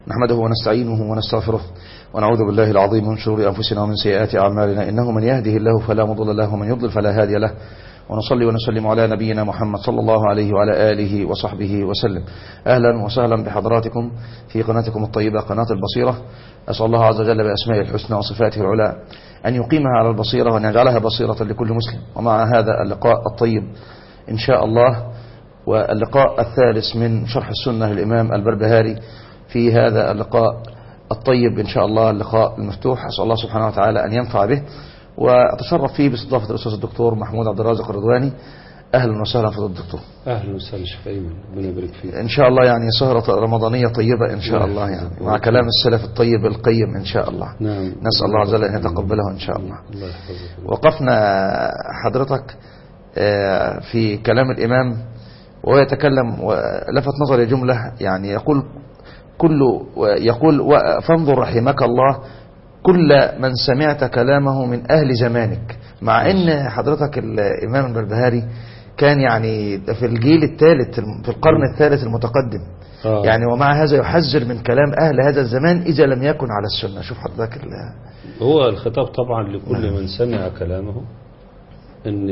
نحمده ونستعينه ونستغفره ونعوذ بالله العظيم من شرور أنفسنا ومن سيئات أعمالنا إنه من يهده الله فلا مضل له ومن يضلل فلا هادي له ونصلي ونسلم على نبينا محمد صلى الله عليه وعلى آله وصحبه وسلم أهلا وسهلا بحضراتكم في قناتكم الطيبة قناة البصيرة أسأل الله عز وجل بأسمائه الحسنى وصفاته العلى أن يقيمها على البصيرة وأن يجعلها بصيرة لكل مسلم ومع هذا اللقاء الطيب إن شاء الله واللقاء الثالث من شرح السنة للإمام البربهاري في هذا اللقاء الطيب إن شاء الله اللقاء المفتوح أسأل الله سبحانه وتعالى أن ينفع به وأتشرف فيه باستضافة الأستاذ الدكتور محمود عبد الرازق الرضواني أهلا وسهلا في الدكتور اهلا وسهلا شيخ ايمن ربنا يبارك فيك إن شاء الله يعني سهرة رمضانية طيبة إن شاء الله يعني مع كلام السلف الطيب القيم إن شاء الله نعم نسأل الله عز وجل أن يتقبله إن شاء الله الله يحفظك وقفنا حضرتك آه، في كلام الإمام وهو يتكلم ولفت نظري جملة يعني يقول كل يقول و- فانظر رحمك الله كل من سمعت كلامه من أهل زمانك مع أن حضرتك الإمام البربهاري كان يعني في الجيل الثالث في القرن الثالث المتقدم آه. يعني ومع هذا يحذر من كلام أهل هذا الزمان إذا لم يكن على السنة شوف حضرتك ال- هو الخطاب طبعا لكل من سمع كلامه ان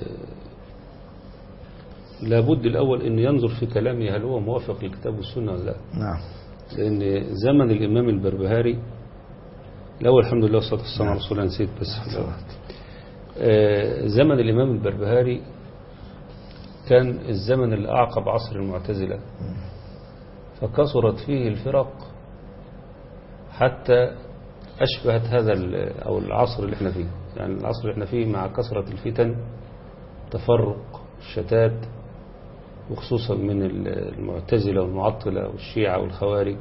لابد الاول ان ينظر في كلامه هل هو موافق للكتاب والسنه ولا لا نعم لان زمن الامام البربهاري الاول الحمد لله والصلاه والسلام على رسول الله نسيت بس في الأول. آه، زمن الامام البربهاري كان الزمن اللي اعقب عصر المعتزله فكثرت فيه الفرق حتى أشبهت هذا ال- أو العصر اللي احنا فيه يعني العصر اللي احنا فيه مع كثرة الفتن تفرق الشتات وخصوصا من ال- المعتزلة والمعطلة والشيعة والخوارج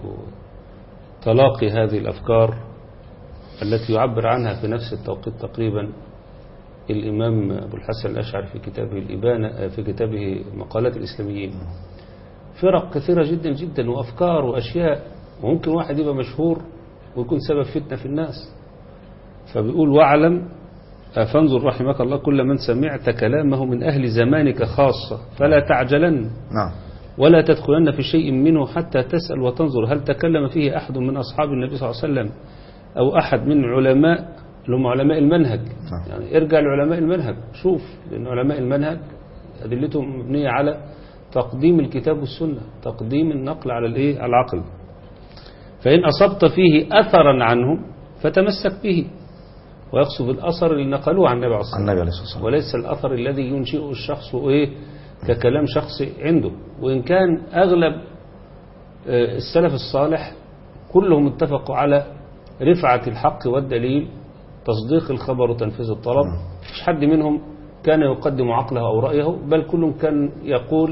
وتلاقي هذه الأفكار التي يعبر عنها في نفس التوقيت تقريبا الإمام أبو الحسن الأشعري في كتابه الإبانة في كتابه مقالات الإسلاميين فرق كثيرة جدا جدا وأفكار وأشياء وممكن واحد يبقى مشهور ويكون سبب فتنة في الناس فبيقول واعلم فانظر رحمك الله كل من سمعت كلامه من أهل زمانك خاصة فلا تعجلن نعم ولا تدخلن في شيء منه حتى تسأل وتنظر هل تكلم فيه أحد من أصحاب النبي صلى الله عليه وسلم أو أحد من علماء اللي هم علماء المنهج نعم. يعني ارجع لعلماء المنهج شوف لأن علماء المنهج أدلتهم مبنية على تقديم الكتاب والسنة تقديم النقل على الإيه على العقل فإن أصبت فيه أثرا عنهم فتمسك به ويقصد الأثر اللي نقلوه عن النبي عليه الصلاة والسلام النبي عليه الصلاة والسلام وليس الأثر الذي ينشئه الشخص إيه ككلام شخصي عنده وإن كان أغلب آه، السلف الصالح كلهم اتفقوا على رفعة الحق والدليل تصديق الخبر وتنفيذ الطلب مش حد منهم كان يقدم عقله أو رأيه بل كلهم كان يقول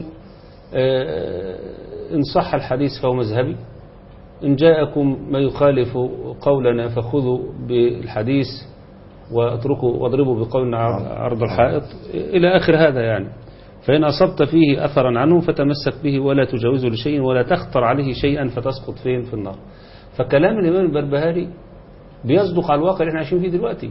آه، إن صح الحديث فهو مذهبي إن جاءكم ما يخالف قولنا فخذوا بالحديث واتركوا واضربوا بقولنا عرض الحائط إلى آخر هذا يعني فإن أصبت فيه أثرا عنه فتمسك به ولا تجاوزه لشيء ولا تخطر عليه شيئا فتسقط فين في النار فكلام الإمام البربهاري بيصدق على الواقع اللي احنا عايشين فيه دلوقتي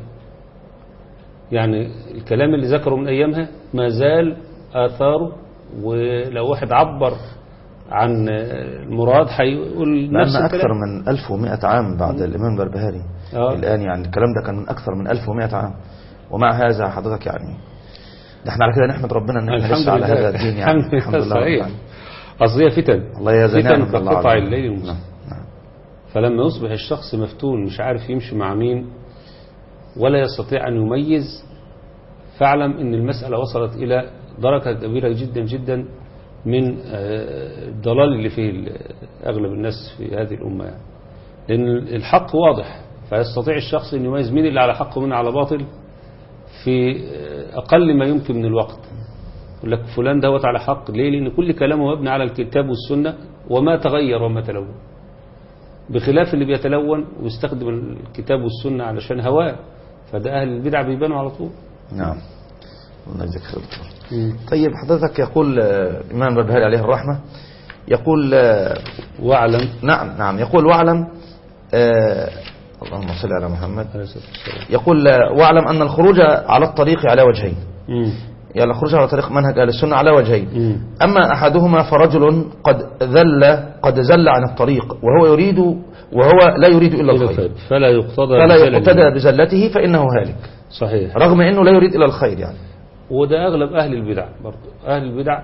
يعني الكلام اللي ذكره من أيامها ما زال آثاره ولو واحد عبر عن المراد هيقول نفس لأن أكثر الكلام من 1100 عام بعد الإمام البربهاري آه. الآن يعني الكلام ده كان من أكثر من 1100 عام ومع هذا حضرتك يعني ده احنا على كده نحمد ربنا ان احنا لسه على هذا الدين يعني الحمد لله رب صحيح العالمين. أصل هي فتن الله يجزانا فتن الله كقطع عليم. الليل المسلم نعم نعم فلما يصبح الشخص مفتون مش عارف يمشي مع مين ولا يستطيع أن يميز فاعلم أن المسألة وصلت إلى درجة كبيرة جدا جدا من آه، الضلال اللي فيه ال- أغلب الناس في هذه الأمة يعني. لأن الحق واضح فيستطيع الشخص أن يميز مين اللي على حق ومين على باطل في آه، أقل ما يمكن من الوقت يقول لك فلان دوت على حق ليه لأن كل كلامه مبني على الكتاب والسنة وما تغير وما تلون بخلاف اللي بيتلون ويستخدم الكتاب والسنة علشان هواه فده أهل البدع بيبانوا على طول نعم الله يجزاك خير دكتور. طيب حضرتك يقول آه، الإمام البربهاري عليه الرحمة يقول آه، واعلم نعم نعم يقول واعلم آه، اللهم صل على محمد عليه الصلاة والسلام. يقول آه، واعلم أن الخروج على الطريق على وجهين مم. يعني الخروج على طريق منهج أهل السنة على وجهين مم. أما أحدهما فرجل قد ذل قد زل عن الطريق وهو يريد وهو لا يريد إلا إلى الخير الخير. فلا يقتضى فلا بزلل يقتدى بزلته فإنه هالك صحيح رغم أنه لا يريد إلا الخير يعني وده أغلب أهل البدع برضو أهل البدع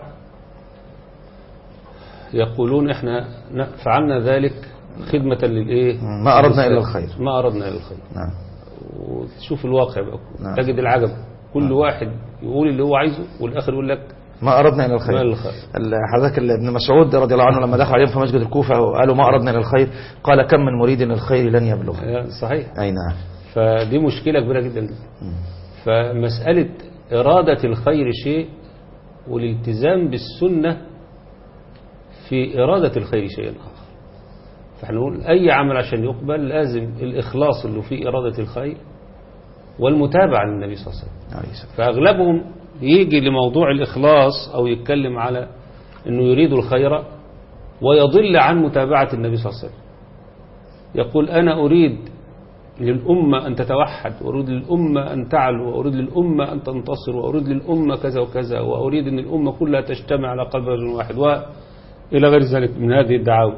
يقولون إحنا ن- فعلنا ذلك خدمة للإيه ما أردنا إلا الخير. ما أردنا إلا الخير نعم وتشوف الواقع بقى نعم. تجد العجب كل واحد يقول اللي هو عايزه والآخر يقول لك ما أردنا إلا ما الخير الخير ال- حضرتك ال- ابن مسعود رضي الله عنه لما دخل عليهم في مسجد الكوفة وقالوا ما أردنا إلا الخير قال كم من مريد للخير لن يبلغ آه، صحيح أي نعم فدي مشكلة كبيرة جدا جدا فمسألة إرادة الخير شيء والالتزام بالسنة في إرادة الخير شيء آخر فاحنا نقول أي عمل عشان يقبل لازم الإخلاص اللي فيه إرادة الخير والمتابعة للنبي صلى الله عليه وسلم عليه السلام. فأغلبهم يجي لموضوع الإخلاص أو يتكلم على أنه يريد الخير ويضل عن متابعة النبي صلى الله عليه وسلم يقول أنا أريد للأمة أن تتوحد وأريد للأمة أن تعلو وأريد للأمة أن تنتصر وأريد للأمة كذا وكذا وأريد أن الأمة كلها تجتمع على قلب رجل واحد وإلى غير ذلك من هذه الدعاوى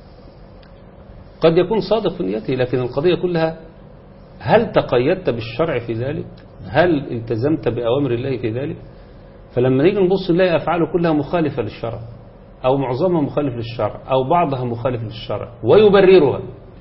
قد يكون صادق في نيته لكن القضية كلها هل تقيدت بالشرع في ذلك هل التزمت بأوامر الله في ذلك فلما نيجي نبص نلاقي أفعاله كلها مخالفة للشرع أو معظمها مخالف للشرع أو بعضها مخالف للشرع ويبررها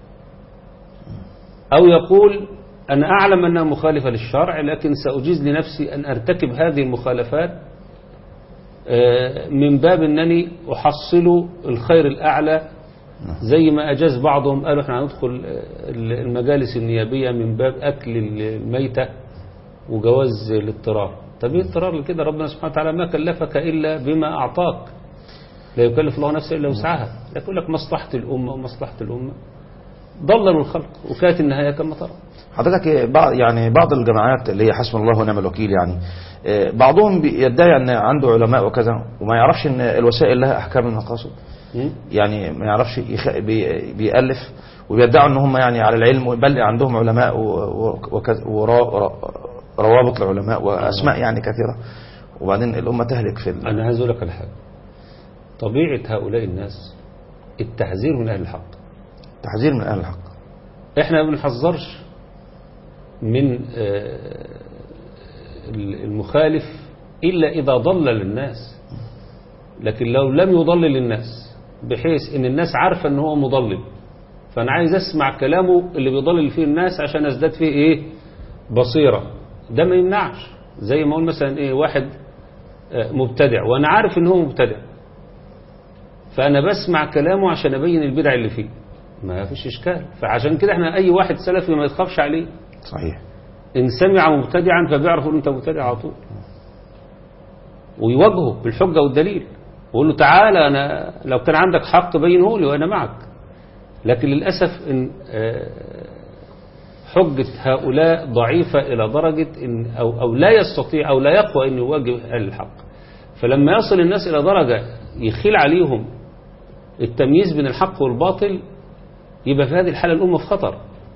أو يقول أنا أعلم أنها مخالفة للشرع لكن سأجيز لنفسي أن أرتكب هذه المخالفات آه، من باب أنني أحصل الخير الأعلى زي ما أجاز بعضهم قالوا احنا هندخل آه، المجالس النيابية من باب أكل الميتة وجواز الاضطرار طب ايه اضطرار لكده ربنا سبحانه وتعالى ما كلفك إلا بما أعطاك لا يكلف الله نفسا إلا وسعها يقول لك مصلحة الأمة ومصلحة الأمة ضللوا الخلق وكانت النهاية كما ترى حضرتك بعض يعني بعض الجماعات اللي هي حسبنا الله ونعم الوكيل يعني آه، بعضهم بيدعي ان عنده علماء وكذا وما يعرفش ان الوسائل لها احكام المقاصد م? يعني ما يعرفش يخ... بي... بيألف وبيدعوا ان هم يعني على العلم بل عندهم علماء و... وكذا ورا... ورا... روابط العلماء واسماء يعني كثيره وبعدين الامه تهلك في ال... أنا عايز أقول لك على حاجة طبيعة هؤلاء الناس التحذير من أهل الحق تحذير من اهل الحق احنا ما بنحذرش من آه، المخالف إلا إذا ضل للناس لكن لو لم يضلل الناس بحيث ان الناس عارفة ان هو مضلل فانا عايز اسمع كلامه اللي بيضلل فيه الناس عشان ازداد فيه ايه بصيرة ده ما يمنعش زي ما اقول مثلا ايه واحد آه، مبتدع وانا عارف ان هو مبتدع فانا بسمع كلامه عشان ابين البدع اللي فيه ما فيش اشكال فعشان كده احنا اي واحد سلفي ما يتخافش عليه صحيح إن سمع مبتدعا فبيعرف إن أنت مبتدع على طول ويواجهه بالحجة والدليل ويقول له تعالى أنا لو كان عندك حق بينه لي وأنا معك لكن للأسف إن آه، حجة هؤلاء ضعيفة إلى درجة إن أو, أو لا يستطيع أو لا يقوى أن يواجه أهل الحق فلما يصل الناس إلى درجة يخيل عليهم التمييز بين الحق والباطل يبقى في هذه الحالة الأمة في خطر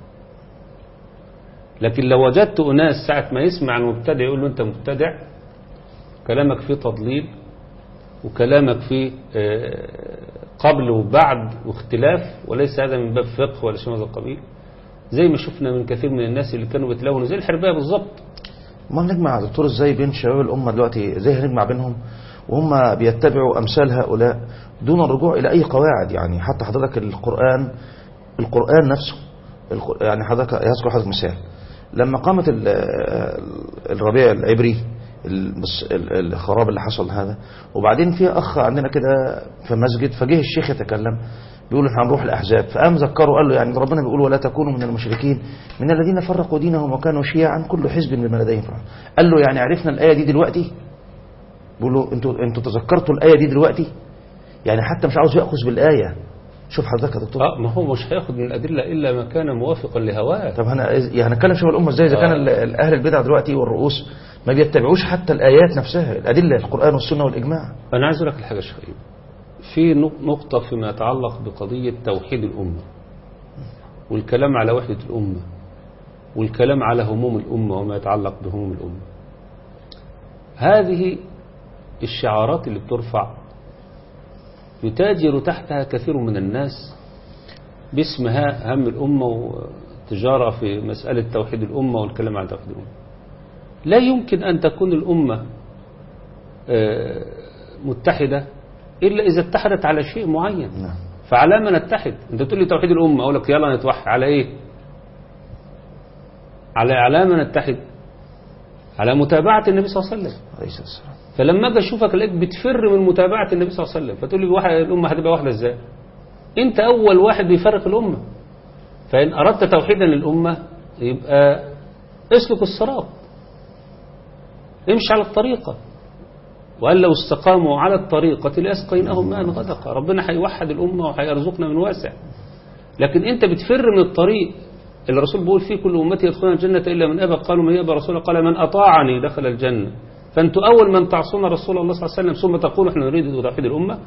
لكن لو وجدت أناس ساعة ما يسمع المبتدع يقول له أنت مبتدع كلامك فيه تضليل وكلامك فيه آه، قبل وبعد واختلاف وليس هذا من باب فقه ولا شيء من هذا القبيل زي ما شفنا من كثير من الناس اللي كانوا بيتلونوا زي الحرباية بالظبط ما نجمع يا دكتور ازاي بين شباب الامه دلوقتي ازاي هنجمع بينهم وهم بيتبعوا امثال هؤلاء دون الرجوع الى اي قواعد يعني حتى حضرتك القران القران نفسه الق- يعني حضرتك يذكر حضرتك مثال لما قامت ال- الربيع العبري المس- ال- الخراب اللي حصل هذا وبعدين في اخ عندنا كده في مسجد فجه الشيخ يتكلم بيقول احنا هنروح الاحزاب فقام ذكره قال له يعني ربنا بيقول ولا تكونوا من المشركين من الذين فرقوا دينهم وكانوا شيعا كل حزب بما لديهم فرحون قال له يعني عرفنا الايه دي دلوقتي بيقول له انتوا انتوا تذكرتوا الايه دي دلوقتي يعني حتى مش عاوز ياخذ بالايه شوف حضرتك يا دكتور اه ما هو مش هياخد من الأدلة إلا ما كان موافقا لهواه طب هنا يعني هنتكلم شباب الامه ازاي اذا كان آه. ال- ال- اهل البدع دلوقتي والرؤوس ما بيتبعوش حتى الايات نفسها الادله القران والسنه والاجماع أنا عايز أقول لك الحاجة شيء في نق- نقطة فيما يتعلق بقضية توحيد الأمة والكلام على وحدة الأمة والكلام على هموم الأمة وما يتعلق بهموم الأمة هذه الشعارات اللي بترفع يتاجر تحتها كثير من الناس باسمها هم الأمة وتجارة في مسألة توحيد الأمة والكلام عن توحيد الأمة لا يمكن أن تكون الأمة آه، متحدة إلا إذا اتحدت على شيء معين نعم فعلى ما نتحد انت تقول لي توحيد الامه اقول لك يلا نتوحد على ايه على على ما نتحد على متابعه النبي صلى الله عليه وسلم عليه الصلاة والسلام فلما اجي اشوفك الاقيك بتفر من متابعه النبي صلى الله عليه وسلم فتقول لي واحد الامه هتبقى واحده ازاي انت اول واحد بيفرق الامه فان اردت توحيدا للامه يبقى اسلك الصراط امشي على الطريقه وقال لو استقاموا على الطريقة لأسقيناهم ماء غدقا ربنا هيوحد الأمة وهيرزقنا من واسع لكن أنت بتفر من الطريق اللي الرسول بيقول فيه كل أمتي يدخلون الجنة إلا من أبى قالوا من يأبى رسول قال من أطاعني دخل الجنة فأنتوا أول من تعصون رسول الله صلى الله عليه وسلم ثم تقولوا احنا نريد توحيد الأمة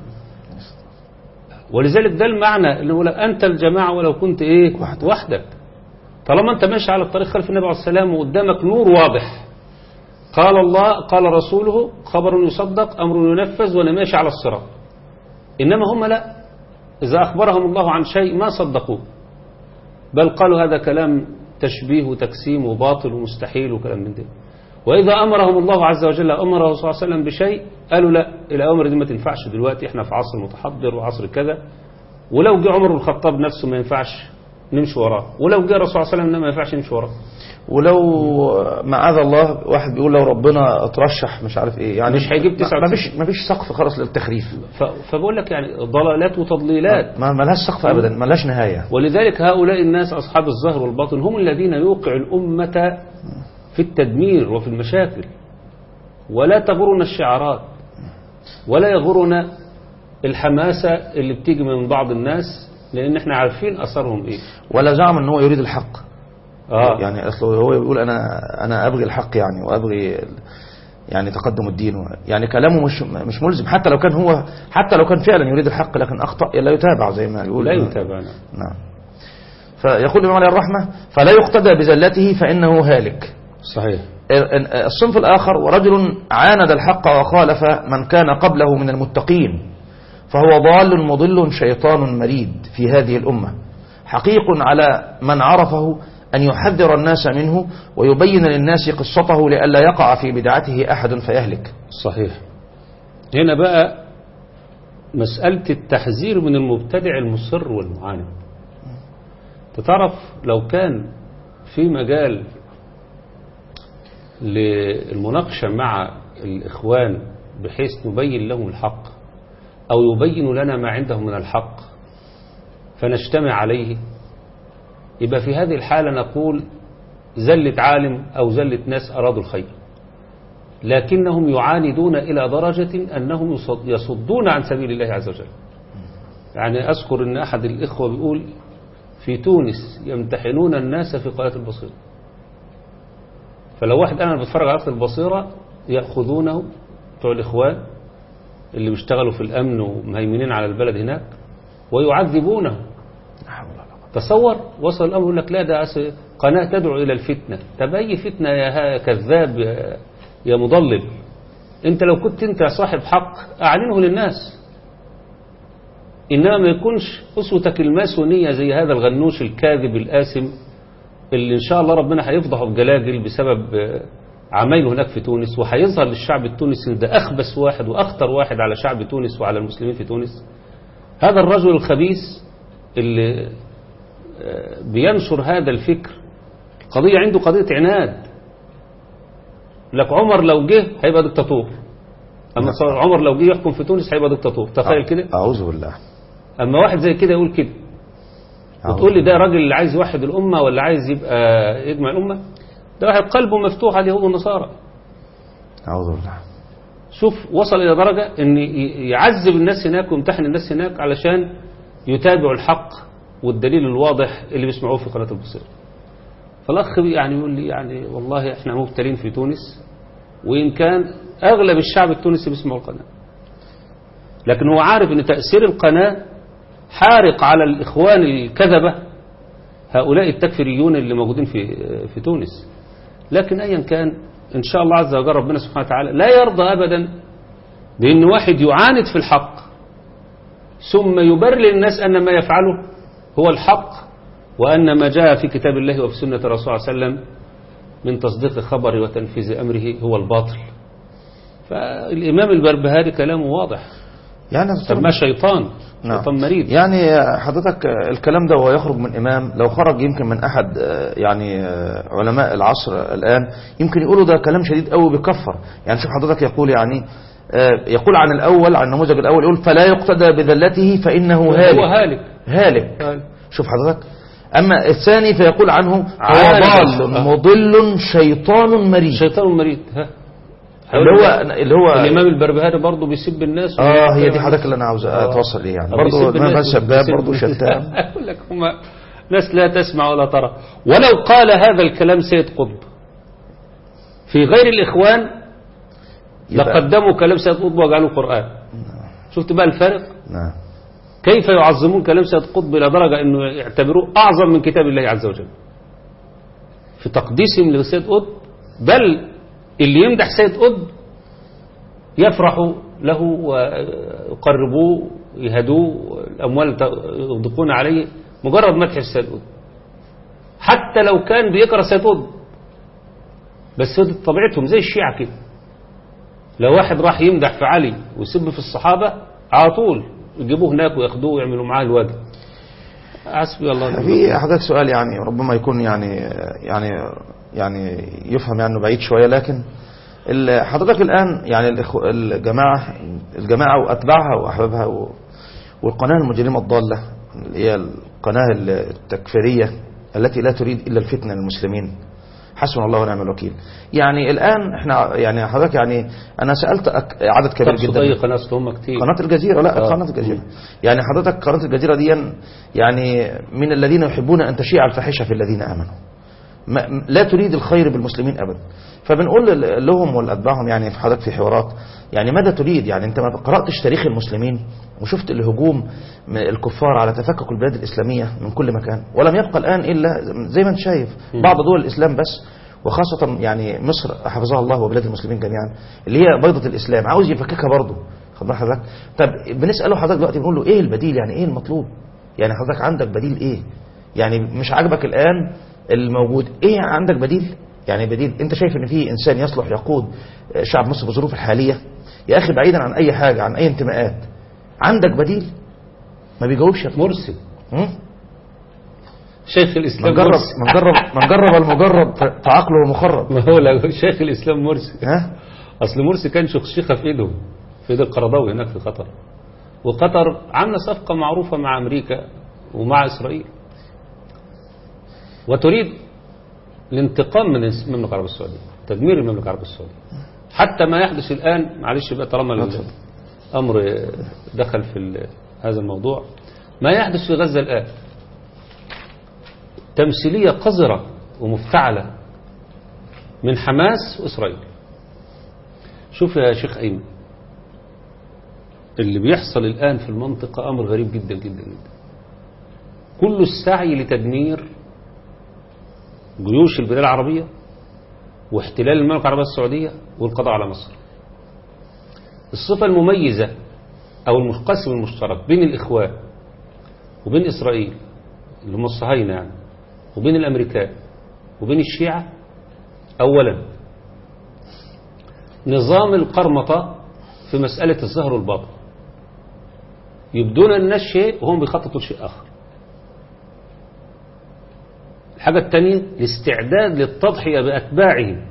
ولذلك ده المعنى اللي هو أنت الجماعة ولو كنت إيه وحدك. وحدك طالما أنت ماشي على الطريق خلف النبي عليه السلام وقدامك نور واضح قال الله قال رسوله خبر يصدق أمر ينفذ وأنا ماشي على الصراط إنما هم لا إذا أخبرهم الله عن شيء ما صدقوه بل قالوا هذا كلام تشبيه وتقسيم وباطل ومستحيل وكلام من ده وإذا أمرهم الله عز وجل أمره صلى الله عليه وسلم بشيء قالوا لا الأوامر دي ما تنفعش دلوقتي احنا في عصر متحضر وعصر كذا ولو جه عمر بن الخطاب نفسه ما ينفعش نمشي وراه ولو جه الرسول صلى الله عليه وسلم ما ينفعش نمشي وراه ولو معاذ الله واحد بيقول لو ربنا اترشح مش عارف ايه يعني مش هيجيب ما- 99. ما فيش ما فيش سقف خالص للتخريف ف- فبقول لك يعني ضلالات وتضليلات ما ما لهاش سقف ابدا ما لهاش نهايه ولذلك هؤلاء الناس أصحاب الظهر والباطن هم الذين يوقع الأمة في التدمير وفي المشاكل ولا تغرنا الشعارات ولا يغرنا الحماسة اللي بتيجي من بعض الناس لأن احنا عارفين أثرهم إيه ولا زعم ان هو يريد الحق آه. يعني اصله هو بيقول انا انا ابغي الحق يعني وابغي ال- يعني تقدم الدين و- يعني كلامه مش مش ملزم حتى لو كان هو حتى لو كان فعلا يريد الحق لكن اخطا لا يتابع زي ما يقول لا يتابعنا نعم فيقول الإمام عليه الرحمة فلا يقتدى بزلته فإنه هالك صحيح الصنف الآخر ورجل عاند الحق وخالف من كان قبله من المتقين فهو ضال مضل شيطان مريد في هذه الأمة حقيق على من عرفه أن يحذر الناس منه ويبين للناس قصته لئلا يقع في بدعته أحد فيهلك صحيح هنا بقى مسألة التحذير من المبتدع المصر والمعاند تعرف لو كان في مجال للمناقشة مع الإخوان بحيث نبين لهم الحق أو يبين لنا ما عندهم من الحق فنجتمع عليه يبقى في هذه الحالة نقول زلة عالم أو زلة ناس أرادوا الخير لكنهم يعاندون إلى درجة أنهم يصد- يصدون عن سبيل الله عز وجل يعني أذكر أن أحد الإخوة بيقول في تونس يمتحنون الناس في قناة البصيرة فلو واحد أنا بتفرج على قناة البصيرة يأخذونه بتوع الإخوان اللي بيشتغلوا في الأمن ومهيمنين على البلد هناك ويعذبونه تصور وصل الأمر يقول لك لا ده أس- قناة تدعو إلى الفتنة طب أي فتنة يا ها- كذاب يا- يا مضلل أنت لو كنت أنت صاحب حق أعلنه للناس إنما ما يكونش أسوتك الماسونية زي هذا الغنوش الكاذب الآثم اللي إن شاء الله ربنا هيفضحه بجلاجل بسبب آه، عمايله هناك في تونس وهيظهر للشعب التونسي إن ده أخبث واحد وأخطر واحد على شعب تونس وعلى المسلمين في تونس هذا الرجل الخبيث اللي آه، بينشر هذا الفكر قضية عنده قضية عناد لك عمر لو جه هيبقى دكتاتور أما صار عمر لو جه يحكم في تونس هيبقى دكتاتور تخيل كده أعوذ بالله أما واحد زي كده يقول كده أعوذ وتقول لي ده راجل اللي عايز يوحد الأمة ولا عايز يبقى يجمع الأمة ده واحد قلبه مفتوح على اليهود والنصارى أعوذ بالله شوف وصل إلى درجة أن ي- يعذب الناس هناك ويمتحن الناس هناك علشان يتابعوا الحق والدليل الواضح اللي بيسمعوه في قناة البصير فالأخ يعني يقول لي يعني والله احنا مبتلين في تونس وإن كان أغلب الشعب التونسي بيسمعوا القناة لكن هو عارف أن تأثير القناة حارق على الإخوان الكذبة هؤلاء التكفيريون اللي موجودين في في تونس لكن أيا كان إن شاء الله عز وجل ربنا سبحانه وتعالى لا يرضى أبدا بأن واحد يعاند في الحق ثم يبرر للناس أن ما يفعله هو الحق وأن ما جاء في كتاب الله وفي سنة الرسول صلى الله عليه وسلم من تصديق خبره وتنفيذ أمره هو الباطل فالإمام البربهاري كلامه واضح يعني سماه شيطان نعم. شيطان مريض يعني حضرتك الكلام ده وهو يخرج من إمام لو خرج يمكن من أحد آه، يعني آه، علماء العصر الآن يمكن يقولوا ده كلام شديد قوي بيكفر يعني شوف حضرتك يقول يعني آه، يقول عن الأول عن النموذج الأول يقول فلا يقتدى بذلته فإنه هو هالك هالك هالك هالك. شوف حضرتك أما الثاني فيقول عنه هو عالم. ضال مضل شيطان مريض شيطان مريض ها اللي هو اللي هو الإمام البربهاري برضه بيسب الناس اه هي دي حضرتك اللي انا عاوز اتوصل ليه يعني برضه الامام الشباب برضه شتام أقول لك هم ناس لا تسمع ولا ترى ولو قال هذا الكلام سيد قطب في غير الإخوان يبقى- لقدموا كلام سيد قطب وجعلوه قرآن شفت بقى الفرق نعم كيف يعظمون كلام سيد قطب إلى درجة أنه يعتبروه أعظم من كتاب الله عز وجل في تقديسهم لسيد قطب بل اللي يمدح سيد قطب يفرحوا له ويقربوه يهدوه الأموال يغدقون عليه مجرد مدح السيد قطب حتى لو كان بيكره سيد قطب بس هو دي طبيعتهم زي الشيعة كده لو واحد راح يمدح في علي ويسب في الصحابة على طول يجيبوه هناك وياخدوه ويعملوا معاه الواجب حسبي الله ونعم الوكيل. في حضرتك سؤال يعني ربما يكون يعني يعني يعني يفهم يعني إنه بعيد شويه لكن ال- حضرتك الان يعني الإخو- الجماعه الجماعه واتباعها واحبابها و- والقناه المجرمه الضاله اللي هي القناه التكفيريه التي لا تريد الا الفتنه للمسلمين حسبنا الله ونعم الوكيل يعني الان احنا يعني حضرتك يعني انا سالت أك- عدد كبير تقصد جدا أي قناة أصل هم كتير قناة الجزيرة لا آه. قناة الجزيرة يعني حضرتك قناة الجزيرة دي يعني من الذين يحبون أن تشيع الفاحشة في الذين آمنوا ما لا تريد الخير بالمسلمين أبدا فبنقول ل- لهم ولأتباعهم يعني في حضرتك في حوارات يعني ماذا تريد يعني أنت ما قرأتش تاريخ المسلمين وشفت الهجوم من الكفار على تفكك البلاد الإسلامية من كل مكان ولم يبقى الآن إلا زي ما أنت شايف بعض دول الإسلام بس وخاصة يعني مصر حفظها الله وبلاد المسلمين جميعا اللي هي بيضة الإسلام عاوز يفككها برضه خد بال حضرتك طب بنسأله حضرتك دلوقتي بنقول له إيه البديل يعني إيه المطلوب يعني حضرتك عندك بديل إيه يعني مش عاجبك الآن الموجود إيه عندك بديل يعني بديل أنت شايف إن في إنسان يصلح يقود شعب مصر بالظروف الحالية يا أخي بعيدا عن أي حاجة عن أي انتماءات عندك بديل ما بيجاوبش يا مرسي هم؟ شيخ من الإسلام جرب مرسي من جرب من جرب المجرب ف- فعقله مخرب ما هو لا شيخ الإسلام مرسي ها أصل مرسي كان شخشيخة في إيده في إيد القرضاوي هناك في قطر وقطر عاملة صفقة معروفة مع أمريكا ومع إسرائيل وتريد الانتقام من المملكة العربية السعودية تدمير المملكة العربية السعودية حتى ما يحدث الآن معلش بقى طالما الأمر دخل في ال- هذا الموضوع ما يحدث في غزة الآن تمثيلية قذرة ومفتعلة من حماس وإسرائيل شوف يا شيخ أيمن اللي بيحصل الآن في المنطقة أمر غريب جدا جدا جدا كل السعي لتدمير جيوش البلاد العربية واحتلال المملكة العربية السعودية والقضاء على مصر الصفة المميزة أو القسم المشترك بين الإخوان وبين إسرائيل اللي هم الصهاينة يعني وبين الأمريكان وبين الشيعة أولا نظام القرمطة في مسألة الظهر والباطن يبدون الناس شيء وهم بيخططوا لشيء آخر الحاجة الثانية الاستعداد للتضحية بأتباعهم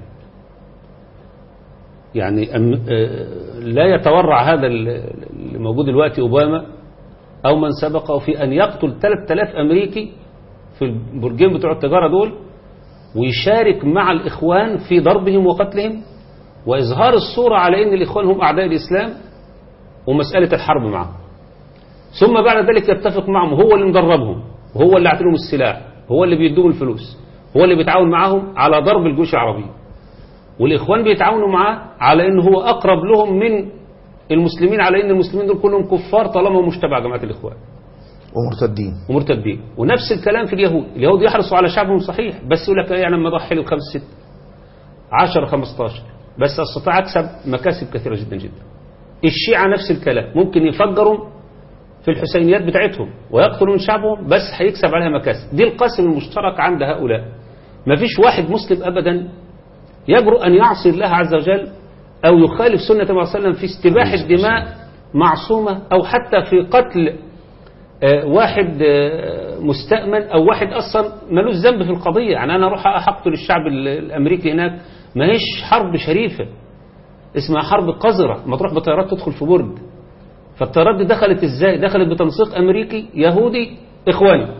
يعني أم آه، لا يتورع هذا ال- اللي موجود دلوقتي أوباما أو من سبقه في أن يقتل 3000 أمريكي في البرجين بتوع التجارة دول ويشارك مع الإخوان في ضربهم وقتلهم وإظهار الصورة على أن الإخوان هم أعداء الإسلام ومسألة الحرب معهم ثم بعد ذلك يتفق معهم هو اللي مدربهم وهو اللي عطلهم السلاح هو اللي بيدوهم الفلوس هو اللي بيتعاون معهم على ضرب الجيوش العربية والإخوان بيتعاونوا معاه على أنه هو أقرب لهم من المسلمين على أن المسلمين دول كلهم كفار طالما مش تبع جماعة الإخوان ومرتدين ومرتدين ونفس الكلام في اليهود اليهود يحرصوا على شعبهم صحيح بس يقول لك إيه يعني لما اضحي له بخمس ست 10 15 بس استطاع أكسب مكاسب كثيرة جدا جدا الشيعة نفس الكلام ممكن يفجروا في الحسينيات بتاعتهم ويقتلوا من شعبهم بس هيكسب عليها مكاسب دي القاسم المشترك عند هؤلاء ما فيش واحد مسلم أبدا يجرؤ أن يعصي الله عز وجل أو يخالف سنة النبي صلى الله عليه وسلم في استباحة دماء معصومة أو حتى في قتل آه، واحد آه، مستأمن أو واحد أصلا ملوش ذنب في القضية يعني أنا أروح أقتل الشعب ال- الأمريكي هناك ما هيش حرب شريفة اسمها حرب قذرة ما تروح بطيارات تدخل في برج فالطيارات دي دخلت ازاي دخلت بتنسيق أمريكي يهودي إخواني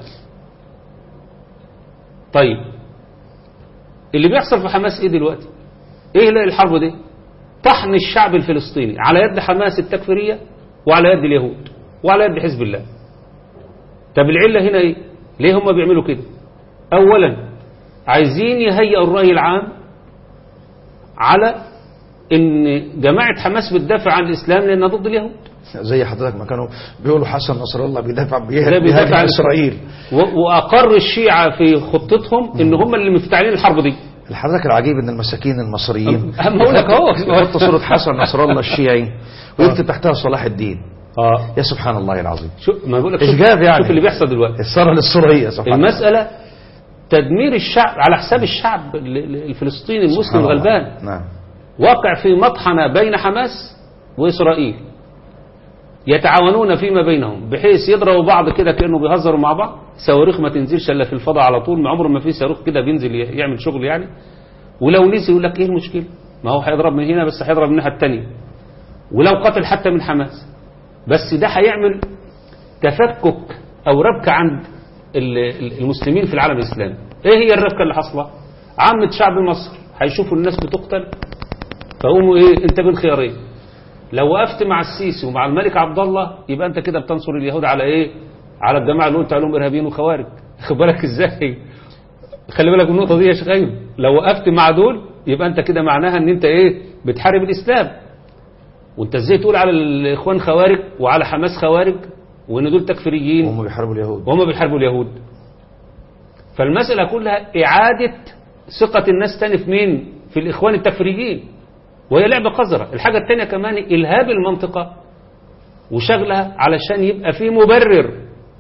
طيب اللي بيحصل في حماس ايه دلوقتي ايه اللي الحرب دي طحن الشعب الفلسطيني على يد حماس التكفيرية وعلى يد اليهود وعلى يد حزب الله طب العلة هنا ايه ليه هم بيعملوا كده اولا عايزين يهيئوا الرأي العام على ان جماعة حماس بتدافع عن الاسلام لانها ضد اليهود زي حضرتك ما كانوا بيقولوا حسن نصر الله بيدافع لا بيهاجم بيدافع عن اسرائيل و- واقر الشيعة في خطتهم ان هم اللي مفتعلين الحرب دي حضرتك العجيب ان المساكين المصريين أهم أقول لك أهو. يحط صورة حسن نصر الله الشيعي ويكتب تحتها صلاح الدين اه يا سبحان الله العظيم شو ما بقول لك شوف, إشجاب يعني. شوف اللي بيحصل دلوقتي الثورة للسورية سبحان الله المسألة تدمير الشعب على حساب الشعب ال- ال- الفلسطيني المسلم سبحان الله. الغلبان نعم واقع في مطحنة بين حماس وإسرائيل يتعاونون فيما بينهم بحيث يضربوا بعض كده كأنه بيهزروا مع بعض صواريخ ما تنزلش إلا في الفضاء على طول ما عمره ما في صاروخ كده بينزل ي- يعمل شغل يعني ولو نزل يقول لك ايه المشكلة ما هو هيضرب من هنا بس هيضرب من الناحية التانية ولو قتل حتى من حماس بس ده هيعمل تفكك او ربكة عند ال- ال- المسلمين في العالم الاسلامي ايه هي الربكة اللي حاصله عامة شعب مصر هيشوفوا الناس بتقتل فقوموا ايه انت بين خيارين لو وقفت مع السيسي ومع الملك عبد الله يبقى انت كده بتنصر اليهود على ايه على الجماعه اللي قلت عليهم ارهابيين وخوارج خد بالك ازاي خلي بالك من النقطه دي يا شيخ ايمن لو وقفت مع دول يبقى انت كده معناها ان انت ايه بتحارب الاسلام وانت ازاي تقول على الاخوان خوارج وعلى حماس خوارج وان دول تكفيريين وهم بيحاربوا اليهود وهم بيحاربوا اليهود فالمسألة كلها إعادة ثقة الناس تاني في مين في الإخوان التفريجين وهي لعبة قذرة الحاجة التانية كمان إلهاب المنطقة وشغلها علشان يبقى في مبرر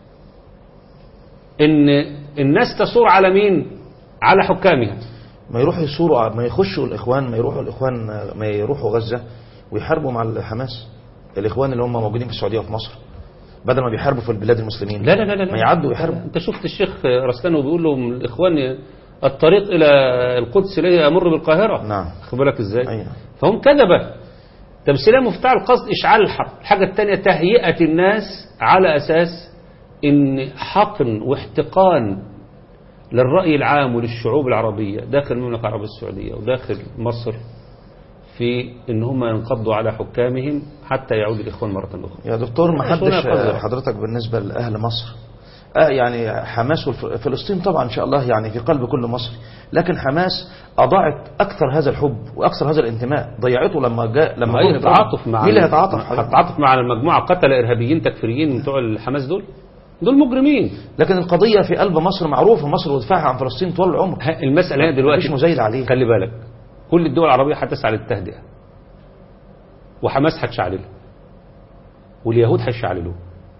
إن الناس تصور على مين على حكامها ما يروحوا يصوروا ما يخشوا الاخوان ما يروحوا الاخوان ما يروحوا غزة ويحاربوا مع الحماس الاخوان اللي هم موجودين في السعودية وفي مصر بدل ما بيحاربوا في البلاد المسلمين لا لا لا لا ما يعدوا ويحاربوا انت شفت الشيخ رسلان وبيقول لهم الاخوان الطريق الى القدس ليه امر بالقاهره نعم. خد بالك ازاي أيوة. فهم كذبه تمثيليه مفتاح القصد اشعال الحق الحاجه الثانيه تهيئه الناس على اساس ان حقن واحتقان للراي العام وللشعوب العربيه داخل المملكه العربيه السعوديه وداخل مصر في ان هم ينقضوا على حكامهم حتى يعود الاخوان مره اخرى يا دكتور ما مش هنا حدش قذر. حضرتك بالنسبة لأهل مصر آه يعني حماس وفلسطين طبعا إن شاء الله يعني في قلب كل مصري لكن حماس أضاعت أكثر هذا الحب وأكثر هذا الانتماء ضيعته لما جاء لما ما هي جه تعاطف مع مين اللي هيتعاطف حضرتك؟ هتتعاطف مع المجموعة قتل إرهابيين تكفيريين من بتوع الحماس دول دول مجرمين لكن القضية في قلب مصر معروفة مصر ودفاعها عن فلسطين طول العمر ه- المسألة هنا دلوقتي مفيش مزايد عليه خلي بالك كل الدول العربية هتسعى للتهدئة وحماس هتشعلله واليهود هيشعللوه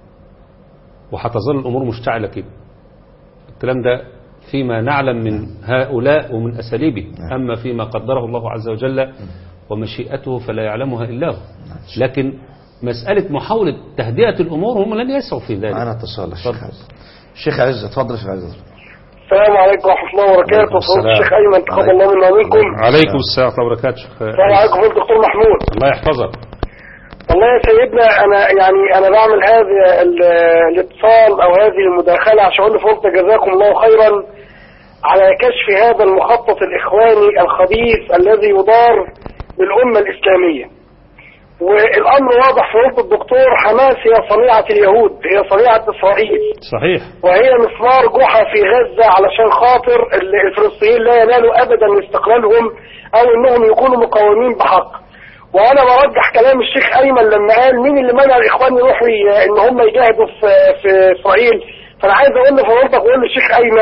وهتظل الأمور مشتعلة كده الكلام ده فيما نعلم من هؤلاء ومن أساليبه نعم. أما فيما قدره الله عز وجل ومشيئته فلا يعلمها إلا هو لكن مسألة محاولة تهدئة الأمور هم لن يسعوا في ذلك معانا اتصال الشيخ اتفضل. عز الشيخ عز اتفضل يا شيخ عز السلام عليكم ورحمة الله وعليكم وبركاته السلام. فضل الشيخ أيمن تقبل الله منا ومنكم عليكم السلام ورحمة الله وبركاته شيخ السلام عليكم فضل الدكتور محمود الله يحفظك والله يا سيدنا أنا يعني أنا بعمل هذا ال- الاتصال أو هذه المداخلة عشان أقول لفضل جزاكم الله خيرا على كشف هذا المخطط الإخواني الخبيث الذي يدار بالأمة الإسلامية والأمر واضح في وسط الدكتور حماس هي صنيعة اليهود هي صنيعة إسرائيل صحيح وهي مسمار جحا في غزة علشان خاطر ال- الفلسطينيين لا ينالوا أبدا استقلالهم أو أنهم يكونوا مقاومين بحق وأنا برجح كلام الشيخ أيمن لما قال مين اللي منع الإخوان يروحوا ي- إن هم يجاهدوا في في إسرائيل فأنا عايز أقول لفضيلتك وأقول للشيخ أيمن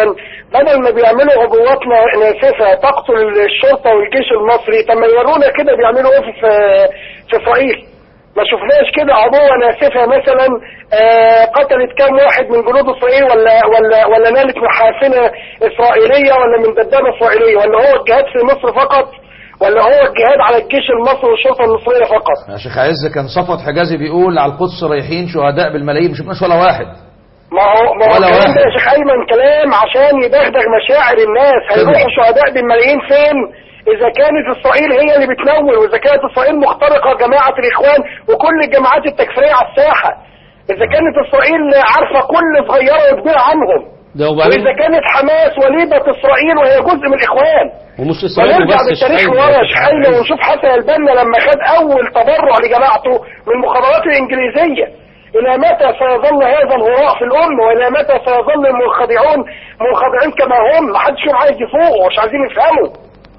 بدل ما بيعملوا عبوات نا- ناسفة تقتل الشرطة والجيش المصري طب ما يورونا كده بيعملوا ايه في في اسرائيل ما شفناش كده عبوة ناسفة مثلا آه، قتلت كام واحد من جنود اسرائيل ولا ولا ولا نالت محاسنة اسرائيلية ولا من دبابة اسرائيلية ولا هو الجهاد في مصر فقط ولا هو الجهاد على الجيش المصري والشرطة المصرية فقط يا شيخ عز كان صفوت حجازي بيقول على القدس رايحين شهداء بالملايين مش شفناش ولا واحد ما هو ما هو ولا الكلام واحد. ده يا شيخ ايمن كلام عشان يدغدغ مشاعر الناس هيروحوا شهداء بالملايين فين اذا كانت اسرائيل هي اللي بتنول واذا كانت اسرائيل مخترقه جماعه الاخوان وكل الجماعات التكفيريه على الساحه اذا كانت اسرائيل عارفه كل صغيره وكبيره عنهم ده وبعدين واذا كانت حماس وليده اسرائيل وهي جزء من الاخوان ومش اسرائيل ونرجع وبس بالتاريخ شيخ لورا يا أيمن. شيخ ايمن ونشوف حسن البنا لما خد اول تبرع لجماعته من المخابرات الانجليزيه الى متى سيظل هذا الهراء في الامه والى متى سيظل المنخدعون منخدعين كما هم محدش فيهم عايز يفوقوا ومش عايزين يفهموا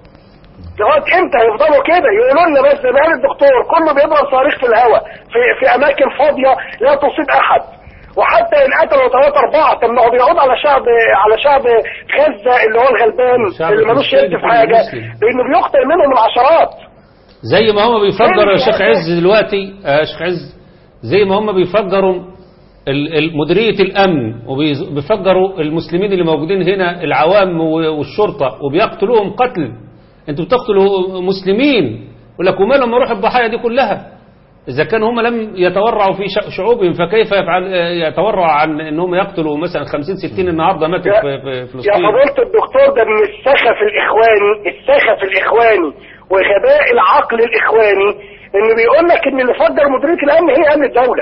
لغايه امتى هيفضلوا كده يقولوا لنا بس ده قال الدكتور كله بيضرب صواريخ في الهواء في في اماكن فاضيه لا تصيب احد وحتى ان قتلوا ثلاثة أربعة طب ما هو بيعود على شعب على شعب غزة اللي هو الغلبان الشعب اللي ملوش المسلم يد في كله حاجة مسلم. لأنه بيقتل منهم العشرات زي ما هم بيفجروا يا فين شيخ يا عز دلوقتي يا شيخ عز زي ما هم بيفجروا ال- ال- مديرية الأمن وبيفجروا المسلمين اللي موجودين هنا العوام و- والشرطة وبيقتلوهم قتل انتوا بتقتلوا مسلمين يقول لك ومالهم اروح الضحايا دي كلها إذا كان هم لم يتورعوا في ش- شعوبهم فكيف يفعل يتورع عن أنهم يقتلوا مثلا 50 60 النهاردة ماتوا يا- في, في يا فلسطين فضيلة الدكتور ده من السخف الإخواني السخف الإخواني وغباء العقل الإخواني إنه بيقول لك إن اللي فجر مديرية الأمن هي أمن الدولة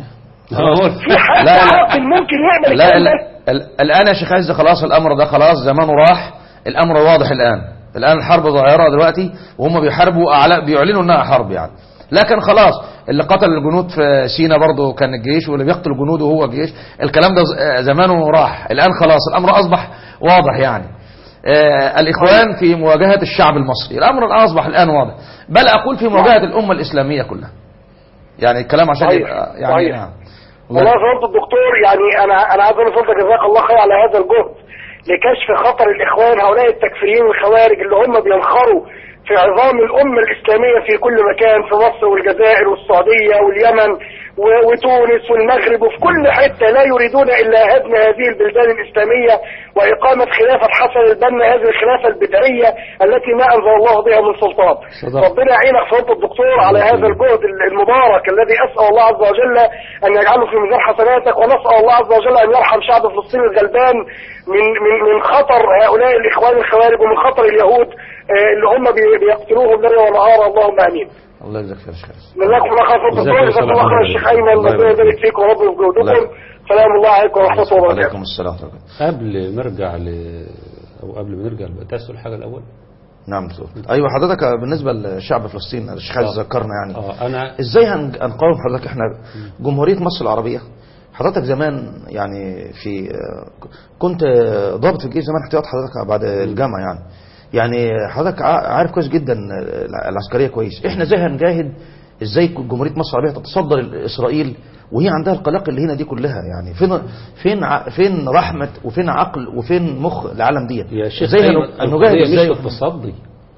هو- في حد لا، لا. عاقل ممكن يعمل لا الكلام لا ده ال- الآن يا شيخ عز خلاص الأمر ده خلاص زمانه راح الأمر واضح الآن الآن الحرب ظاهرة دلوقتي وهم بيحاربوا أعلى بيعلنوا إنها حرب يعني لكن خلاص اللي قتل الجنود في سينا برضه كان الجيش واللي بيقتل جنوده هو الجيش الكلام ده ز- زمانه راح الآن خلاص الأمر أصبح واضح يعني آه الإخوان في مواجهة الشعب المصري الأمر الآن أصبح الآن واضح بل أقول في مواجهة الأمة الإسلامية كلها يعني الكلام عشان صحيح. يبقى يعني صحيح. نعم والله يا فضيلة الدكتور يعني أنا أنا عايز أقول لفضلك جزاك الله خير على هذا الجهد لكشف خطر الإخوان هؤلاء التكفيريين الخوارج اللي هم بينخروا في عظام الأمة الإسلامية في كل مكان في مصر والجزائر والسعودية واليمن و- وتونس والمغرب وفي كل حتة لا يريدون إلا هدم هذه البلدان الإسلامية وإقامة خلافة حسن البنا هذه الخلافة البدعية التي ما أنزل الله بها من سلطان صدق. ربنا يعينك فضل الدكتور على هذا الجهد المبارك الذي أسأل الله عز وجل أن يجعله في ميزان حسناتك ونسأل الله عز وجل أن يرحم شعب فلسطين الغلبان من من من خطر هؤلاء الإخوان الخوارج ومن خطر اليهود آه، اللي هم بي- بيقتلوهم ليلا ونهارا اللهم آمين الله يجزاك خير يا شيخ عز. جزاكم الله خير فضل جزاك الدكتور الله جزاكم الله خير خير. الشيخ أيمن الله ربنا يبارك يبارك فيكم ورب الله وجودكم يبارك. سلام الله عليكم ورحمة الله وبركاته عليكم السلام ورحمة الله قبل ما نرجع ل أو قبل ما نرجع تسأل الحاجة الأول نعم دكتور ايوه حضرتك بالنسبه لشعب فلسطين الشيخ عايز آه. ذكرنا يعني اه أنا ازاي هن- هنقاوم حضرتك احنا جمهوريه مصر العربيه حضرتك زمان يعني في كنت ضابط في الجيش زمان احتياط حضرتك بعد الجامعه يعني يعني حضرتك ع- عارف كويس جدا العسكريه كويس احنا ازاي هنجاهد ازاي جمهوريه مصر العربيه تتصدر اسرائيل وهي عندها القلاق اللي هنا دي كلها يعني فين فين ع- فين رحمه وفين عقل وفين مخ العالم ديت يا شيخ ازاي أيمن، هن- هنجاهد القضية ازاي مش في التصدي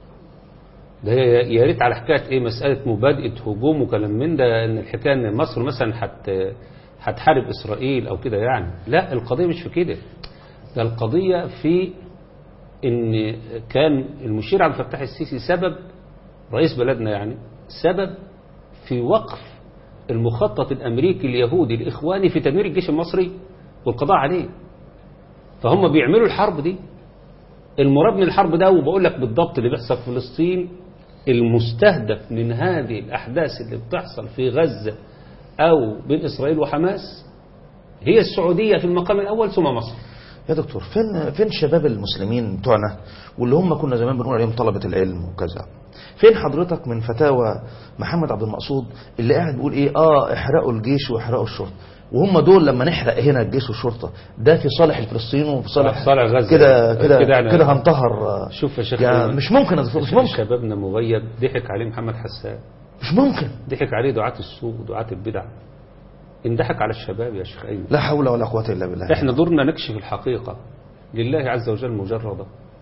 ده هي يا ريت على حكايه ايه مساله مبادئه هجوم وكلام من ده ان الحكايه ان مصر مثلا هت هتحارب اسرائيل او كده يعني لا القضيه مش في كده ده القضيه في ان كان المشير عبد الفتاح السيسي سبب رئيس بلدنا يعني سبب في وقف المخطط الامريكي اليهودي الاخواني في تدمير الجيش المصري والقضاء عليه فهم بيعملوا الحرب دي المراد من الحرب ده وبقول لك بالضبط اللي بيحصل في فلسطين المستهدف من هذه الأحداث اللي بتحصل في غزة أو بين إسرائيل وحماس هي السعودية في المقام الأول ثم مصر يا دكتور فين فين شباب المسلمين بتوعنا واللي هم كنا زمان بنقول عليهم طلبة العلم وكذا فين حضرتك من فتاوى محمد عبد المقصود اللي قاعد بيقول ايه اه احرقوا الجيش واحرقوا الشرطه وهم دول لما نحرق هنا الجيش والشرطه ده في صالح الفلسطينيين وفي صالح في صالح غزة. كده كده كده يعني- كده هنطهر آه، شوف يا شيخ يعني أيمن. مش ممكن يا دكتور مش ممكن شبابنا مغيب ضحك عليه محمد حسان مش ممكن ضحك عليه دعاة السوق ودعاة البدع انضحك على الشباب يا شيخ أيمن لا حول ولا قوه الا بالله احنا دورنا نكشف الحقيقة لله عز وجل مجردة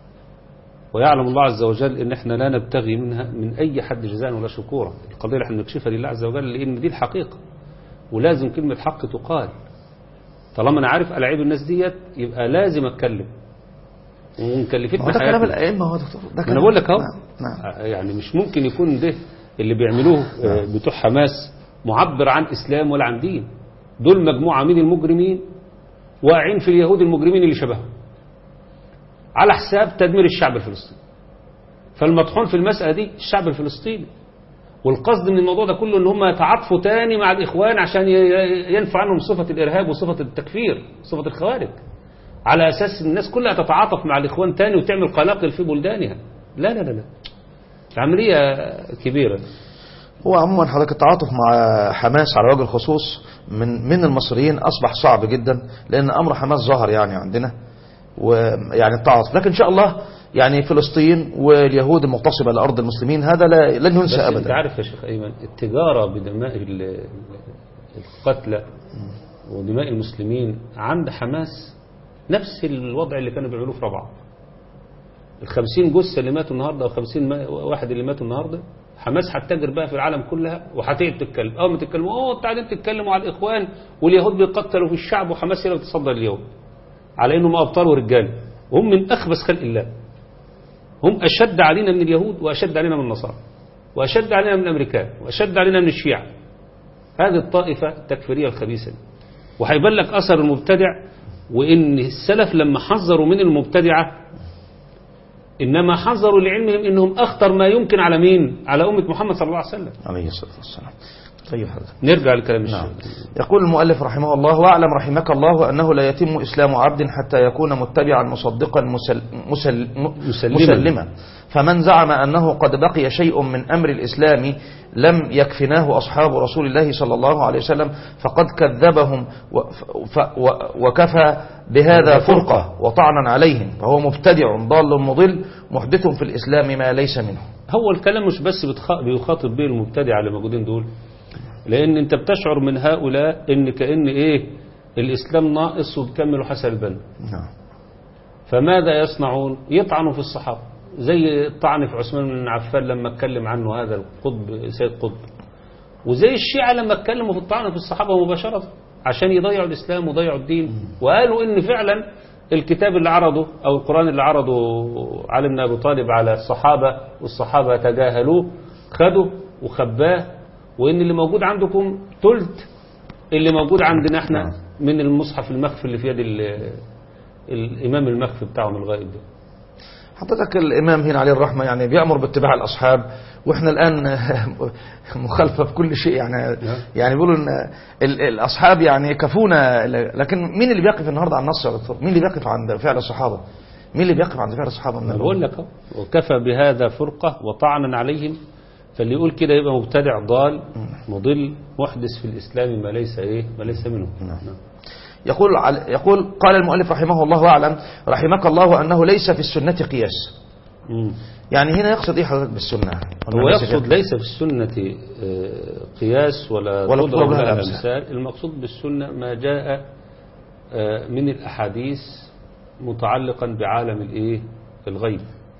ويعلم الله عز وجل ان احنا لا نبتغي منها من اي حد جزاء ولا شكورا القضية اللي احنا نكشفها لله عز وجل لان دي الحقيقة ولازم كلمة حق تقال طالما انا عارف العيب الناس ديت يبقى لازم اتكلم ومكلفين ما هو ده كلام بحياتنا الائمه هو دكتور ده ما كلام انا بقول لك اهو نعم نعم يعني مش ممكن يكون ده اللي بيعملوه آه، بتوع حماس معبر عن اسلام ولا عن دين دول مجموعه من المجرمين واقعين في اليهود المجرمين اللي شبههم على حساب تدمير الشعب الفلسطيني فالمطحون في المسألة دي الشعب الفلسطيني والقصد من الموضوع ده كله ان هم يتعاطفوا تاني مع الاخوان عشان ي- ي- ينفع عنهم صفة الارهاب وصفة التكفير صفة الخوارج على اساس الناس كلها تتعاطف مع الاخوان تاني وتعمل قلاقل في بلدانها لا لا لا لا عملية كبيرة هو عموما حضرتك التعاطف مع حماس على وجه الخصوص من من المصريين اصبح صعب جدا لان امر حماس ظهر يعني عندنا ويعني التعاطف لكن ان شاء الله يعني فلسطين واليهود المغتصبه لارض المسلمين هذا لا لن بس ينسى انت ابدا عارف يا شيخ ايمن التجارة بدماء ال- ال- القتلى ودماء المسلمين عند حماس نفس الوضع اللي كانوا بيعملوه في رابعه الخمسين جثة اللي ماتوا النهاردة وخمسين ما- واحد اللي ماتوا النهاردة حماس هتتاجر بقى في العالم كلها وهتقعد تتكلم اول ما تتكلموا اوه انتوا قاعدين تتكلموا على الاخوان واليهود بيقتلوا في الشعب وحماس هي اللي بتصدر اليهود على انهم ابطال ورجال وهم من اخبث خلق الله هم اشد علينا من اليهود واشد علينا من النصارى واشد علينا من الامريكان واشد علينا من الشيعة هذه الطائفة التكفيرية الخبيثة دي. وهيبان لك اثر المبتدع وان السلف لما حذروا من المبتدعه إنما حذروا لعلمهم إنهم أخطر ما يمكن على مين على أمة محمد صلى الله عليه وسلم عليه الصلاه والسلام طيب حضرتك نرجع لكلام نعم. الشيخ يقول المؤلف رحمه الله واعلم رحمك الله أنه لا يتم إسلام عبد حتى يكون متبعا مصدقا مسل مسل مسلما. مسلما فمن زعم أنه قد بقي شيء من أمر الإسلام لم يكفناه أصحاب رسول الله صلى الله عليه وسلم فقد كذبهم و- ف- و- وكفى بهذا فرقة وطعنا عليهم فهو مبتدع ضال مضل محدث في الإسلام ما ليس منه هو الكلام مش بس بتخ- بيخاطب به المبتدع اللي موجودين دول لأن أنت بتشعر من هؤلاء إن كأن إيه الإسلام ناقص وبيكملوا حسن البنا نعم فماذا يصنعون يطعنوا في الصحابة زي الطعن في عثمان بن عفان لما اتكلم عنه هذا القطب سيد قطب وزي الشيعة لما اتكلموا في الطعن في الصحابة مباشرة عشان يضيعوا الإسلام ويضيعوا الدين وقالوا إن فعلا الكتاب اللي عرضه أو القرآن اللي عرضه علي بن أبي طالب على الصحابة والصحابة تجاهلوه خدوا وخباه وإن اللي موجود عندكم تلت اللي موجود عندنا احنا من المصحف المخفي اللي في يد ال- الإمام المخفي بتاعهم الغائب ده حضرتك الإمام هنا عليه الرحمة يعني بيأمر باتباع الأصحاب وإحنا الآن مخالفة في كل شيء يعني يعني بيقولوا إن ال- الأصحاب يعني كفونا لكن مين اللي بيقف النهاردة على النص يا دكتور؟ مين اللي بيقف عند فعل الصحابة؟ مين اللي بيقف عند فعل الصحابة من أنا بقول لك أهو وكفى بهذا فرقة وطعنا عليهم فاللي يقول كده يبقى مبتدع ضال مضل محدث في الإسلام ما ليس إيه ما ليس منه نعم. يقول عل- يقول قال المؤلف رحمه الله أعلم رحمك الله أنه ليس في السنة قياس مم. يعني هنا يقصد إيه حضرتك بالسنة؟ هو ليس يقصد فيها- ليس في السنة آه، قياس ولا ولا تضرب تضرب لها لها الأمثال. الأمثال المقصود بالسنة ما جاء آه، من الأحاديث متعلقا بعالم الإيه الغيب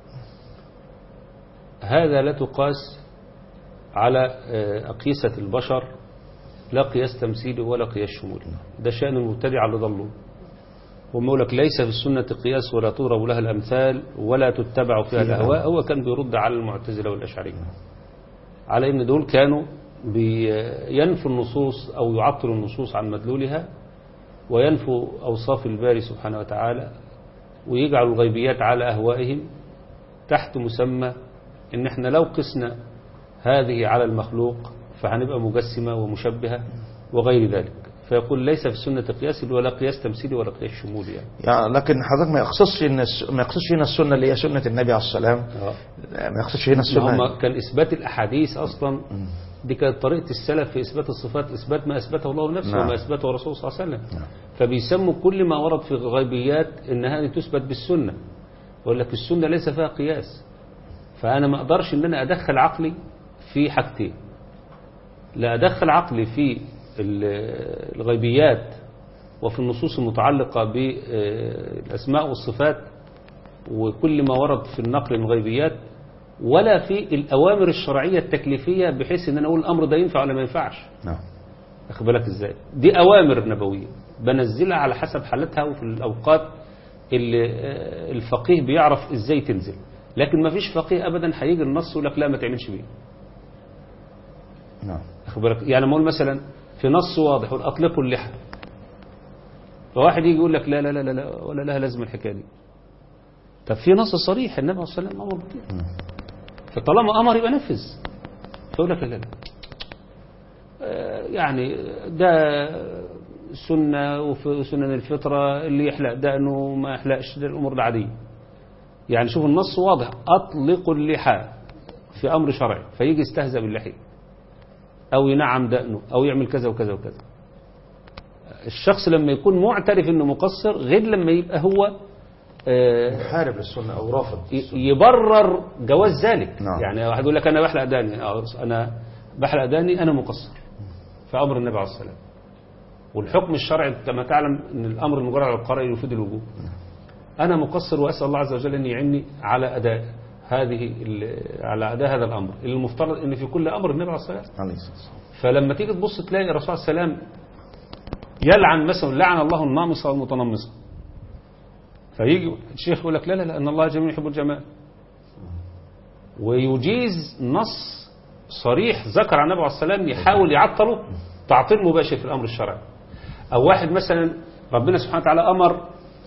هذا لا تقاس على آه، أقيسة البشر لا قياس تمثيلي ولا قياس شمولي ده شأن المبتدع اللي ضلوا هم يقول لك ليس في السنة قياس ولا تضرب لها الأمثال ولا تتبع فيها الأهواء هو كان بيرد على المعتزلة والأشعرية على ان دول كانوا بينفوا النصوص او يعطلوا النصوص عن مدلولها وينفوا اوصاف الباري سبحانه وتعالى ويجعلوا الغيبيات على اهوائهم تحت مسمى ان احنا لو قسنا هذه على المخلوق فهنبقى مجسمة ومشبهة وغير ذلك فيقول ليس في السنة قياس ولا قياس تمثيلي ولا قياس شمولي يعني. يعني لكن حضرتك ما يقصدش ان الس- ما يقصدش هنا السنه اللي هي سنه النبي عليه السلام ما يقصدش هنا ما السنه هم كان إثبات الأحاديث أصلا دي كانت طريقة السلف في إثبات الصفات إثبات ما أثبته الله نفسه نعم. وما أثبته الرسول صلى الله عليه وسلم فبيسموا كل ما ورد في الغيبيات إن هذه تثبت بالسنة يقول لك السنة ليس فيها قياس فأنا ما أقدرش إن أنا أدخل عقلي في حاجتين لا أدخل عقلي في ال- الغيبيات وفي النصوص المتعلقة بالأسماء والصفات وكل ما ورد في النقل من الغيبيات ولا في الأوامر الشرعية التكليفية بحيث أن أنا أقول الأمر ده ينفع ولا ما ينفعش نعم أخد بالك إزاي دي أوامر نبوية بنزلها على حسب حالتها وفي الأوقات اللي آه، الفقيه بيعرف إزاي تنزل لكن ما فيش فقيه أبدا هيجي النص يقول لك لا ما تعملش بيه نعم أخد بالك يعني لما أقول مثلا في نص واضح يقول أطلقوا اللحى فواحد يجي يقول لك لا لا لا لا, لا ولا لها لازمة الحكاية دي طب في نص صريح النبي صلى الله عليه وسلم أمر بكده فطالما أمر يبقى نفذ فيقول لك لا لا لا آه، يعني ده سنة وفي سنن الفطرة اللي يحلق دقنه ما يحلقش ده الأمور العادية يعني شوف النص واضح أطلقوا اللحى في أمر شرعي فيجي يستهزأ باللحية أو ينعم دقنه أو يعمل كذا وكذا وكذا الشخص لما يكون معترف انه مقصر غير لما يبقى هو آه، حارب للسنة أو رافض ي- يبرر جواز ذلك نعم. يعني واحد يقول لك انا بحلق داني أو انا بحلق داني انا مقصر في امر النبي عليه الصلاه والسلام والحكم الشرعي كما تعلم ان الامر المجرد على القرائن يفيد الوجوب انا مقصر واسال الله عز وجل ان يعيني على اداء هذه ال- على اداء هذا الامر اللي المفترض ان في كل امر النبي عليه الصلاه والسلام عليه الصلاة والسلام فلما تيجي تبص تلاقي الرسول صلى الله عليه وسلم يلعن مثلا لعن الله النامصة والمتنمصة فيجي الشيخ يقول لك لا لا لا ان الله جميل يحب الجمال ويجيز نص صريح ذكر عن النبي عليه الصلاه والسلام يحاول يعطله تعطيل مباشر في الامر الشرعي او واحد مثلا ربنا سبحانه وتعالى امر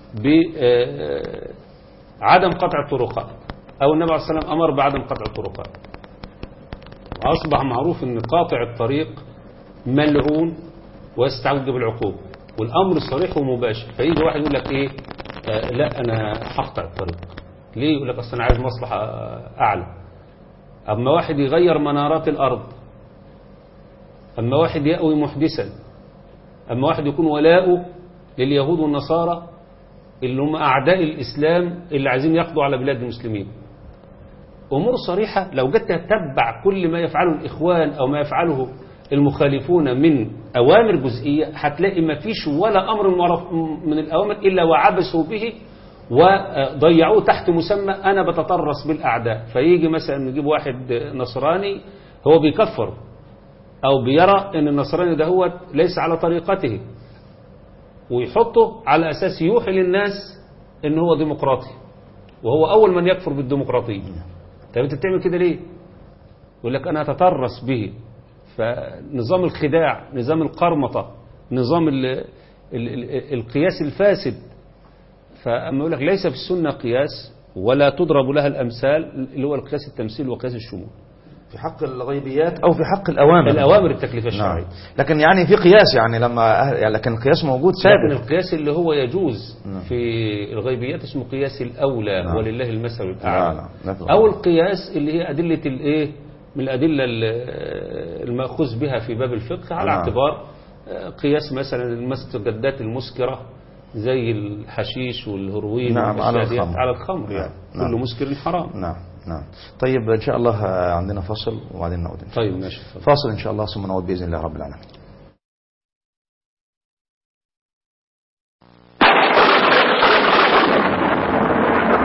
بعدم قطع الطرقات او النبي عليه الصلاه والسلام امر بعدم قطع الطرقات وأصبح معروف أن قاطع الطريق ملعون ويستوجب العقوبة والأمر صريح ومباشر فيجي واحد يقول لك إيه آه لا أنا هقطع الطريق ليه يقول لك أصل أنا عايز مصلحة آه، أعلى أما واحد يغير منارات الأرض أما واحد يأوي محدثا أما واحد يكون ولاؤه لليهود والنصارى اللي هم أعداء الإسلام اللي عايزين يقضوا على بلاد المسلمين أمور صريحة لو جيت تتبع كل ما يفعله الإخوان أو ما يفعله المخالفون من أوامر جزئية هتلاقي ما فيش ولا أمر معرف- من الأوامر إلا وعبثوا به وضيعوه تحت مسمى أنا بتطرس بالأعداء فيجي مثلا نجيب واحد نصراني هو بيكفر أو بيرى أن النصراني ده هو ليس على طريقته ويحطه على أساس يوحي للناس أن هو ديمقراطي وهو أول من يكفر بالديمقراطية طب أنت بتعمل كده ليه يقول لك أنا أتطرس به فنظام الخداع نظام القرمطة نظام ال ال ال القياس الفاسد فأما يقول لك ليس في السنة قياس ولا تضرب لها الأمثال اللي هو القياس التمثيل وقياس الشمول في حق الغيبيات أو في حق الأوامر الأوامر التكليفية الشرعية نعم لكن يعني في قياس يعني لما أهل يعني لكن القياس موجود لكن ثابت القياس اللي هو يجوز نعم. في الغيبيات اسمه قياس الأولى نعم. ولله المثل لا الأعلى لا نفهم. أو القياس اللي هي أدلة الإيه من الأدلة ال- المأخوذ بها في باب الفقه على نعم. اعتبار آه، قياس مثلا المستجدات المسكرة زي الحشيش والهروين نعم، على والأشياء ديت الخمر. على الخمر يعني نعم. كل مسكر حرام نعم نعم طيب إن شاء الله آه، عندنا فصل وبعدين نعود طيب ماشي فاصل إن شاء الله ثم نعود بإذن الله رب العالمين